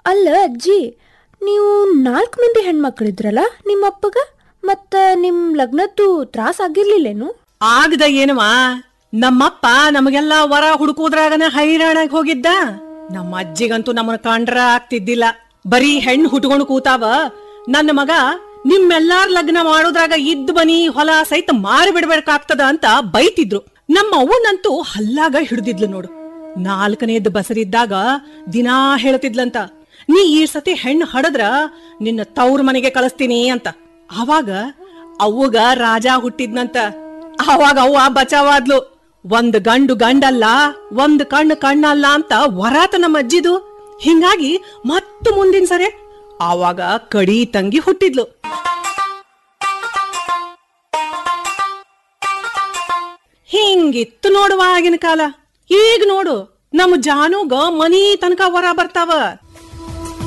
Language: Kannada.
ಅಲ್ಲ ಅಜ್ಜಿ ನೀವು ನಾಲ್ಕು ಮಂದಿ ಹೆಣ್ಮಕ್ಳಿದ್ರಲ್ಲ ನಿಮ್ಮಪ್ಪಗ ಮತ್ತ ನಿಮ್ ಲಗ್ನದ್ದು ತ್ರಾಸ ಆಗಿರ್ಲಿಲ್ಲೇನು ಆಗದ ಏನವ ನಮ್ಮಪ್ಪ ನಮಗೆಲ್ಲ ವರ ಹುಡುಕೋದ್ರಾಗನ ಹೈರಾಣಾಗಿ ಹೋಗಿದ್ದ ನಮ್ಮ ಅಜ್ಜಿಗಂತೂ ನಮ್ಮನ್ನ ಕಂಡ್ರ ಆಗ್ತಿದ್ದಿಲ್ಲ ಬರೀ ಹೆಣ್ಣು ಹುಟ್ಕೊಂಡು ಕೂತಾವ ನನ್ನ ಮಗ ನಿಮ್ಮೆಲ್ಲಾರ್ ಲಗ್ನ ಮಾಡೋದ್ರಾಗ ಇದ್ ಬನಿ ಹೊಲ ಸಹಿತ ಮಾರಿ ಬಿಡ್ಬೇಕಾಗ್ತದ ಅಂತ ಬೈತಿದ್ರು ನಮ್ಮ ಅವ್ವನಂತೂ ಹಲ್ಲಾಗ ಹಿಡ್ದಿದ್ಲು ನೋಡು ನಾಲ್ಕನೇದ್ ಬಸರಿದ್ದಾಗ ದಿನಾ ಹೇಳ್ತಿದ್ಲಂತ ನೀ ಈ ಸತಿ ಹೆಣ್ಣು ಹಡದ್ರ ನಿನ್ನ ತವ್ರ ಮನೆಗೆ ಕಳಿಸ್ತೀನಿ ಅಂತ ಆವಾಗ ಅವ್ವಗ ರಾಜ ಹುಟ್ಟಿದ್ನಂತ ಆವಾಗ ಅವ್ವ ಬಚಾವಾದ್ಲು ಒಂದ್ ಗಂಡು ಗಂಡಲ್ಲ ಒಂದ್ ಕಣ್ಣು ಕಣ್ಣಲ್ಲ ಅಂತ ವರಾತ ನಮ್ಮ ಅಜ್ಜಿದು ಹಿಂಗಾಗಿ ಮತ್ತು ಮುಂದಿನ ಸರಿ ಆವಾಗ ಕಡಿ ತಂಗಿ ಹುಟ್ಟಿದ್ಲು ಹಿಂಗಿತ್ತು ನೋಡುವ ಆಗಿನ ಕಾಲ ಈಗ ನೋಡು ನಮ್ಮ ಜಾನುಗ ಮನಿ ತನಕ ವರ ಬರ್ತಾವ